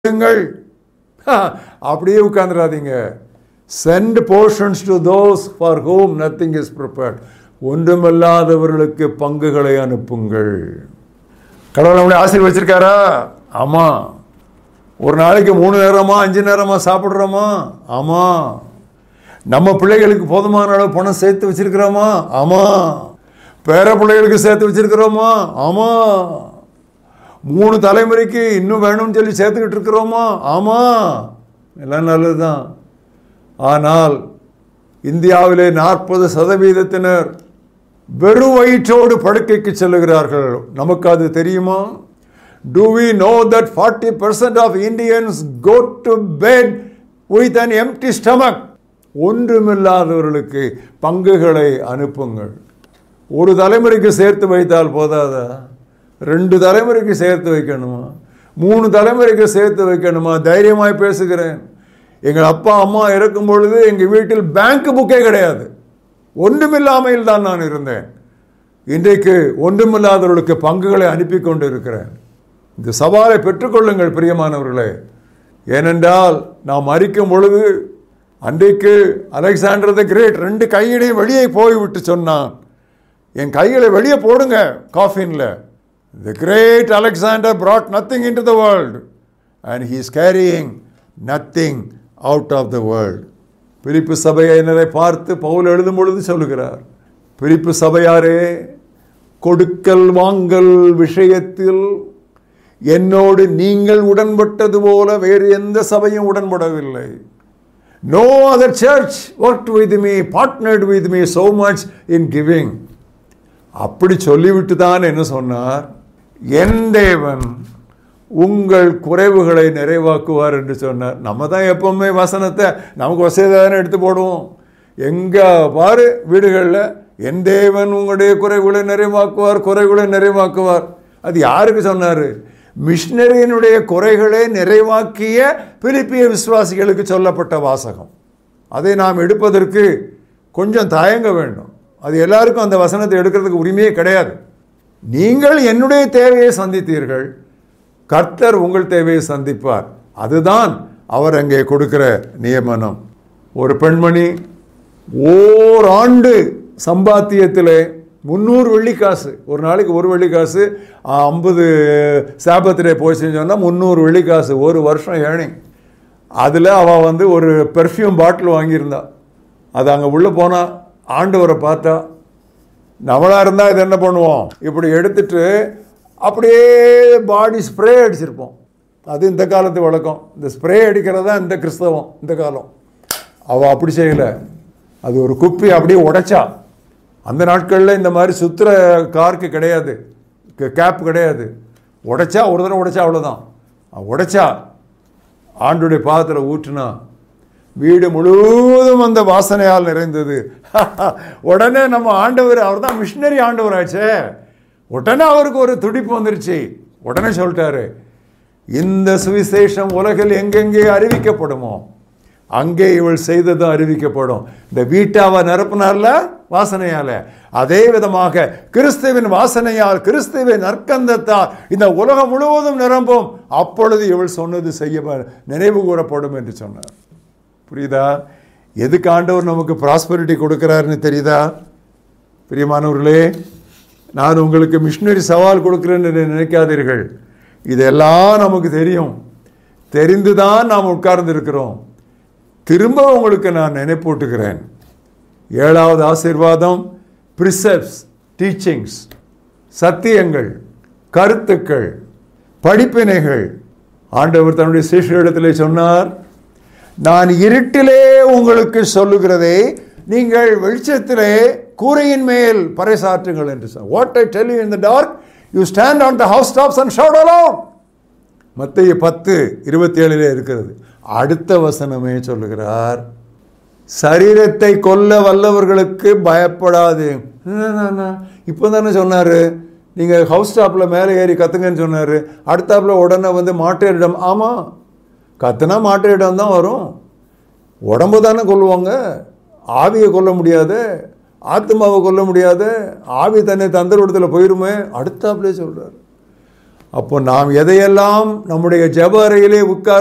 கொடுங்கள் அப்படியே உட்கார்ந்துடாதீங்க send portions to those for home nothing is prepared ஒன்றுமில்லாதவர்களுக்கு பங்குகளை அனுப்புங்கள் கடவுள் நம்மளை ஆசீர் வச்சிருக்காரா ஆமா ஒரு நாளைக்கு மூணு நேரமா அஞ்சு நேரமா சாப்பிட்றோமா ஆமா நம்ம பிள்ளைகளுக்கு போதுமான அளவு பணம் சேர்த்து வச்சிருக்கிறோமா ஆமா பேர பிள்ளைகளுக்கு சேர்த்து வச்சிருக்கிறோமா ஆமா மூணு தலைமுறைக்கு இன்னும் வேணும்னு சொல்லி சேர்த்துக்கிட்டு இருக்கிறோமா ஆமா எல்லாம் நல்லதுதான் ஆனால் இந்தியாவிலே நாற்பது சதவீதத்தினர் வெறும் வயிற்றோடு படுக்கைக்கு செல்லுகிறார்கள் நமக்கு அது தெரியுமா do we know that forty percent of Indians go to bed with an empty stomach ஒன்றுமில்லாதவர்களுக்கு பங்குகளை அனுப்புங்கள் ஒரு தலைமுறைக்கு சேர்த்து வைத்தால் போதாதா ரெண்டு தலைமுறைக்கு சேர்த்து வைக்கணுமா மூணு தலைமுறைக்கு சேர்த்து வைக்கணுமா தைரியமாய் பேசுகிறேன் எங்கள் அப்பா அம்மா இறக்கும் பொழுது எங்கள் வீட்டில் பேங்க் புக்கே கிடையாது ஒன்றுமில்லாமையில் தான் நான் இருந்தேன் இன்றைக்கு ஒன்றுமில்லாதவர்களுக்கு பங்குகளை அனுப்பி கொண்டு இருக்கிறேன் இந்த சவாலை பெற்றுக்கொள்ளுங்கள் பிரியமானவர்களே ஏனென்றால் நாம் மறிக்கும் பொழுது அன்றைக்கு அலெக்சாண்டர் த கிரேட் ரெண்டு கையிடையும் வெளியே போய்விட்டு சொன்னான் என் கைகளை வெளியே போடுங்க காஃபின்ல the great Alexander brought nothing into the world and he is carrying nothing out of the world பிரிப்பு சபையினரை பார்த்து பவுல் எழுதும் பொழுது சொல்லுகிறார் பிரிப்பு சபையாரே கொடுக்கல் வாங்கல் விஷயத்தில் என்னோடு நீங்கள் உடன்பட்டது போல வேறு எந்த சபையும் உடன்படவில்லை no other church work with me partnered with me so much in giving அப்படி சொல்லிவிட்டு தான் என்ன சொன்னார் என் தேவன் உங்கள் குறைவுகளை நிறைவாக்குவார் என்று சொன்னார் நம்ம தான் எப்பவுமே வசனத்தை நமக்கு வசதியான எடுத்து போடுவோம் எங்க பாரு வீடுகளில் என் தேவன் உங்களுடைய குறைவுகளை நிறைவாக்குவார் குறைவுகளை நிறைவாக்குவார் அது யாருக்கு சொன்னார் மிஷினரியினுடைய குறைகளை நிறைவாக்கிய பிலிப்பிய விசுவாசிகளுக்கு சொல்லப்பட்ட வாசகம் அதை நாம் எடுப்பதற்கு கொஞ்சம் தயங்க வேண்டும் அது எல்லாருக்கும் அந்த வசனத்தை எடுக்கிறதுக்கு உரிமையே கிடையாது நீங்கள் என்னுடைய தேவையை சந்தித்தீர்கள் கர்த்தர் உங்கள் தேவையை சந்திப்பார் அதுதான் அவர் அங்கே கொடுக்கிற நியமனம் ஒரு பெண்மணி ஓராண்டு சம்பாத்தியத்தில் முந்நூறு வெள்ளிக்காசு ஒரு நாளைக்கு ஒரு வெள்ளிக்காசு ஐம்பது சாபத்திலே போய் செஞ்சோன்னா முந்நூறு வெள்ளிக்காசு ஒரு வருஷம் ஏர்னிங் அதில் அவள் வந்து ஒரு பெர்ஃப்யூம் பாட்டில் வாங்கியிருந்தா அது அங்கே உள்ளே போனால் ஆண்டவரை பார்த்தா நம்மளாக இருந்தால் இது என்ன பண்ணுவோம் இப்படி எடுத்துட்டு அப்படியே பாடி ஸ்ப்ரே அடிச்சிருப்போம் அது இந்த காலத்து வழக்கம் இந்த ஸ்ப்ரே அடிக்கிறது தான் இந்த கிறிஸ்தவம் இந்த காலம் அவள் அப்படி செய்யலை அது ஒரு குப்பி அப்படியே உடைச்சா அந்த நாட்களில் இந்த மாதிரி சுத்துற காருக்கு கிடையாது கேப் கிடையாது உடைச்சா ஒரு தடவை உடைச்சா அவ்வளோதான் உடைச்சா ஆண்டுடைய பாதத்தில் ஊற்றுனா வீடு முழுவதும் அந்த வாசனையால் நிறைந்தது உடனே நம்ம ஆண்டவர் அவர் தான் மிஷினரி ஆண்டவர் ஆச்சே உடனே அவருக்கு ஒரு துடிப்பு வந்துருச்சு உடனே சொல்லிட்டாரு இந்த சுவிசேஷம் உலகில் எங்கெங்கே அறிவிக்கப்படுமோ அங்கே இவள் செய்ததும் அறிவிக்கப்படும் இந்த வீட்டாவை நிரப்புனார்ல வாசனையால அதே விதமாக கிறிஸ்துவின் வாசனையால் கிறிஸ்துவின் நற்கந்தத்தால் இந்த உலகம் முழுவதும் நிரம்பும் அப்பொழுது இவள் சொன்னது செய்ய நினைவு கூறப்படும் என்று சொன்னார் புரியுதா எதுக்கு ஆண்டவர் நமக்கு ப்ராஸ்பரிட்டி கொடுக்குறாருன்னு தெரியுதா பிரியமானவர்களே நான் உங்களுக்கு மிஷினரி சவால் கொடுக்குறேன்னு நினைக்காதீர்கள் இதெல்லாம் நமக்கு தெரியும் தெரிந்து தான் நாம் உட்கார்ந்து இருக்கிறோம் திரும்ப உங்களுக்கு நான் நினைப்பூட்டுகிறேன் ஏழாவது ஆசீர்வாதம் ப்ரிசெப்ஸ் டீச்சிங்ஸ் சத்தியங்கள் கருத்துக்கள் படிப்பினைகள் ஆண்டவர் தன்னுடைய சீஷரிடத்திலே சொன்னார் நான் இருட்டிலே உங்களுக்கு சொல்லுகிறதை நீங்கள் வெளிச்சத்திலே கூரையின் மேல் பறைசாற்றுங்கள் என்று சொன்ன what I tell you in the dark you stand on the house tops and shout aloud மத்திய பத்து இருபத்தி ஏழிலே இருக்கிறது அடுத்த வசனமே சொல்லுகிறார் சரீரத்தை கொல்ல வல்லவர்களுக்கு பயப்படாது இப்போ தானே சொன்னார் நீங்கள் ஹவுஸ் டாப்பில் மேலே ஏறி கத்துங்கன்னு சொன்னார் அடுத்தாப்பில் உடனே வந்து மாட்டேரிடம் ஆமாம் கத்துனா மாட்டேரிடம் தான் வரும் உடம்பு தானே கொல்லுவாங்க ஆவியை கொல்ல முடியாது ஆத்மாவை கொல்ல முடியாது ஆவி தன்னை தந்தரூடத்தில் போயிருமே அடுத்தாப்புலே சொல்கிறார் அப்போ நாம் எதையெல்லாம் நம்முடைய ஜெப அறையிலே உட்கார்